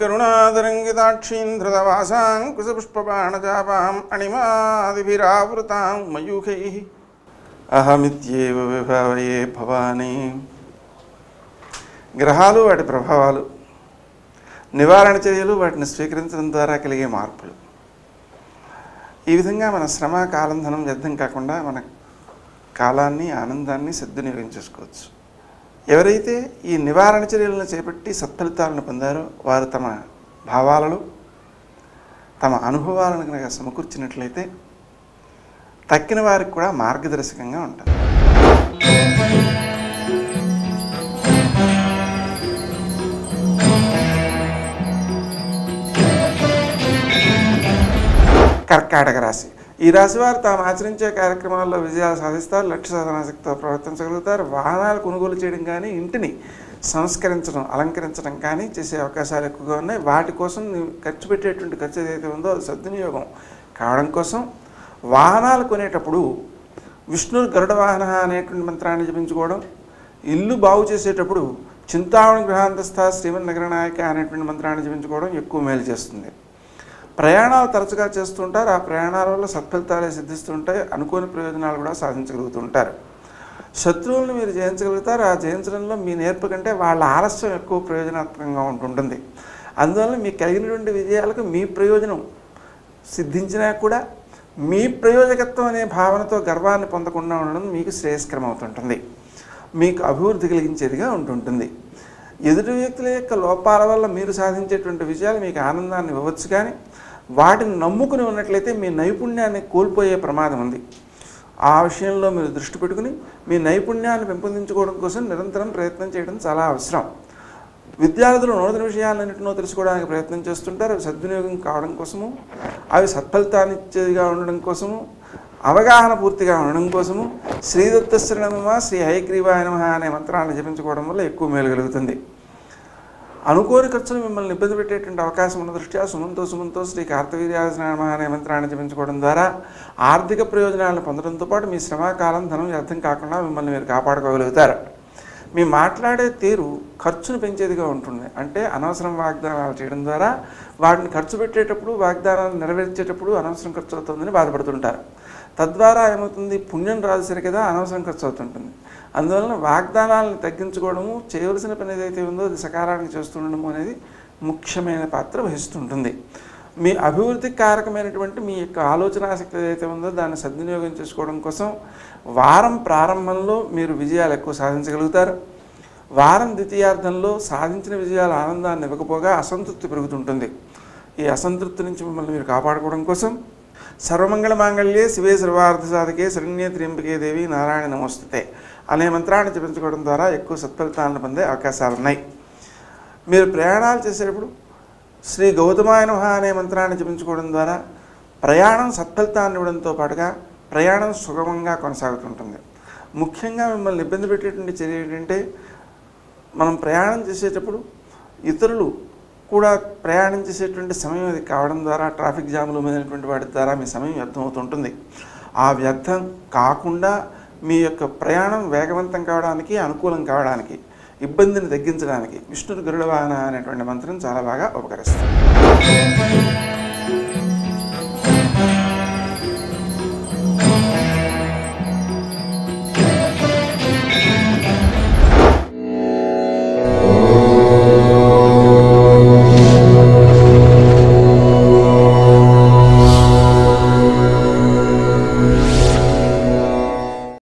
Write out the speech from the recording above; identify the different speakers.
Speaker 1: కరుణాదరంగితాక్షీంధ్రదవాసాం కుశపుష్పబాణజాపాం అణిమాదిభిరావృతాం మయూఖై అహమిత్యేవ విభావయే భవానీ గ్రహాలు వాటి ప్రభావాలు నివారణ చర్యలు వాటిని స్వీకరించడం ద్వారా కలిగే మార్పులు ఈ విధంగా మన శ్రమ కాలం ధనం వ్యర్థం కాకుండా మన కాలాన్ని ఆనందాన్ని సద్వినియోగం చేసుకోవచ్చు ఎవరైతే ఈ నివారణ చర్యలను చేపట్టి సత్ఫలితాలను పొందారో వారు తమ భావాలలో తమ అనుభవాలను కనుక సమకూర్చినట్లయితే తక్కిన వారికి కూడా మార్గదర్శకంగా ఉంటుంది కర్కాటక రాశి ఈ రాశి వారు తాము ఆచరించే కార్యక్రమాల్లో విజయాలు సాధిస్తారు లక్ష్య సాధనాశక్తితో ప్రవర్తించగలుగుతారు వాహనాలు కొనుగోలు చేయడం కానీ ఇంటిని సంస్కరించడం అలంకరించడం కానీ చేసే అవకాశాలు ఎక్కువగా ఉన్నాయి వాటి కోసం నీవు ఖర్చు పెట్టేటువంటి ఖర్చు ఏదైతే ఉందో అది సద్వినియోగం కావడం కోసం వాహనాలు కొనేటప్పుడు విష్ణు గరుడ వాహన అనేటువంటి మంత్రాన్ని జపించుకోవడం ఇల్లు బాగు చేసేటప్పుడు చింతామణి గృహాంతస్థ శ్రీమన్ నగర నాయక అనేటువంటి మంత్రాన్ని జపించుకోవడం ఎక్కువ మేలు చేస్తుంది ప్రయాణాలు తరచుగా చేస్తుంటారు ఆ ప్రయాణాల వల్ల సత్ఫలితాలే సిద్ధిస్తుంటాయి అనుకోని ప్రయోజనాలు కూడా సాధించగలుగుతుంటారు శత్రువులను మీరు జయించగలుగుతారు ఆ జయించడంలో మీ నేర్పు కంటే వాళ్ళ ఆలస్యం ఎక్కువ ప్రయోజనాత్మకంగా ఉంటుంటుంది అందువల్ల మీకు కలిగినటువంటి విజయాలకు మీ ప్రయోజనం సిద్ధించినా కూడా మీ ప్రయోజకత్వం అనే భావనతో గర్వాన్ని పొందకుండా ఉండడం మీకు శ్రేయస్కరం అవుతుంటుంది మీకు అభివృద్ధి కలిగించేదిగా ఉంటుంటుంది ఎదుటి వ్యక్తుల యొక్క లోపాల వల్ల మీరు సాధించేటువంటి విజయాలు మీకు ఆనందాన్ని ఇవ్వచ్చు కానీ వాటిని నమ్ముకుని ఉన్నట్లయితే మీ నైపుణ్యాన్ని కోల్పోయే ప్రమాదం ఉంది ఆ విషయంలో మీరు దృష్టి పెట్టుకుని మీ నైపుణ్యాన్ని పెంపొందించుకోవడం కోసం నిరంతరం ప్రయత్నం చేయడం చాలా అవసరం విద్యార్థులు నూతన విషయాలన్నింటినో తెలుసుకోవడానికి ప్రయత్నం చేస్తుంటారు అవి సద్వినియోగం కావడం కోసము అవి సత్ఫలితాన్ని ఇచ్చేదిగా ఉండడం కోసము అవగాహన పూర్తిగా ఉండడం కోసము శ్రీదత్తశ్రణమ శ్రీ హయగ్రీవాయ నమః అనే మంత్రాన్ని జపించుకోవడం వల్ల ఎక్కువ మేలు కలుగుతుంది అనుకోని ఖర్చులు మిమ్మల్ని ఇబ్బంది పెట్టేటువంటి అవకాశం ఉన్న దృష్ట్యా సుమంతో సుమంతో శ్రీ కార్తవీర్యాసనమ అనే మంత్రాన్ని జపించుకోవడం ద్వారా ఆర్థిక ప్రయోజనాలను పొందడంతో పాటు మీ శ్రమకాలం ధనం వ్యర్థం కాకుండా మిమ్మల్ని మీరు కాపాడుకోగలుగుతారు మీ మాట్లాడే తీరు ఖర్చును పెంచేదిగా ఉంటుంది అంటే అనవసరం వాగ్దానాలు చేయడం ద్వారా వాటిని ఖర్చు పెట్టేటప్పుడు వాగ్దానాలు నెరవేర్చేటప్పుడు అనవసరం ఖర్చు అవుతుందని బాధపడుతుంటారు తద్వారా ఏమవుతుంది పుణ్యం రాదు సరి కదా అనవసరం ఖర్చు అవుతుంటుంది అందువలన వాగ్దానాలను తగ్గించుకోవడము చేయవలసిన పని ఏదైతే ఉందో అది సకాలానికి చేస్తుండడము అనేది ముఖ్యమైన పాత్ర వహిస్తుంటుంది మీ అభివృద్ధికి కారకమైనటువంటి మీ యొక్క ఆలోచనాశక్తి ఏదైతే ఉందో దాన్ని సద్వినియోగం చేసుకోవడం కోసం వారం ప్రారంభంలో మీరు విజయాలు ఎక్కువ సాధించగలుగుతారు వారం ద్వితీయార్థంలో సాధించిన విజయాలు ఆనందాన్ని ఇవ్వకపోగా అసంతృప్తి పెరుగుతుంటుంది ఈ అసంతృప్తి నుంచి మిమ్మల్ని మీరు కాపాడుకోవడం కోసం సర్వమంగళ మాంగళ్యే శివే సర్వార్థ సాధకే శరణ్యే త్రింబకే దేవి నారాయణ నమోస్తుతే అనే మంత్రాన్ని జపించుకోవడం ద్వారా ఎక్కువ సత్ఫలితాలను పొందే అవకాశాలు ఉన్నాయి మీరు ప్రయాణాలు చేసేటప్పుడు శ్రీ గౌతమాయ నమః అనే మంత్రాన్ని జపించుకోవడం ద్వారా ప్రయాణం సత్ఫలితాన్ని ఇవ్వడంతో పాటుగా ప్రయాణం సుగమంగా కొనసాగుతుంటుంది ముఖ్యంగా మిమ్మల్ని ఇబ్బంది పెట్టేటువంటి చర్య ఏంటంటే మనం ప్రయాణం చేసేటప్పుడు ఇతరులు కూడా ప్రయాణం చేసేటువంటి సమయం అది కావడం ద్వారా ట్రాఫిక్ జాములు మొదలైనటువంటి వాటి ద్వారా మీ సమయం వ్యర్థం అవుతుంటుంది ఆ వ్యర్థం కాకుండా మీ యొక్క ప్రయాణం వేగవంతం కావడానికి అనుకూలం కావడానికి ఇబ్బందిని తగ్గించడానికి విష్ణు గరుడ వాహన అనేటువంటి మంత్రం చాలా బాగా ఉపకరిస్తుంది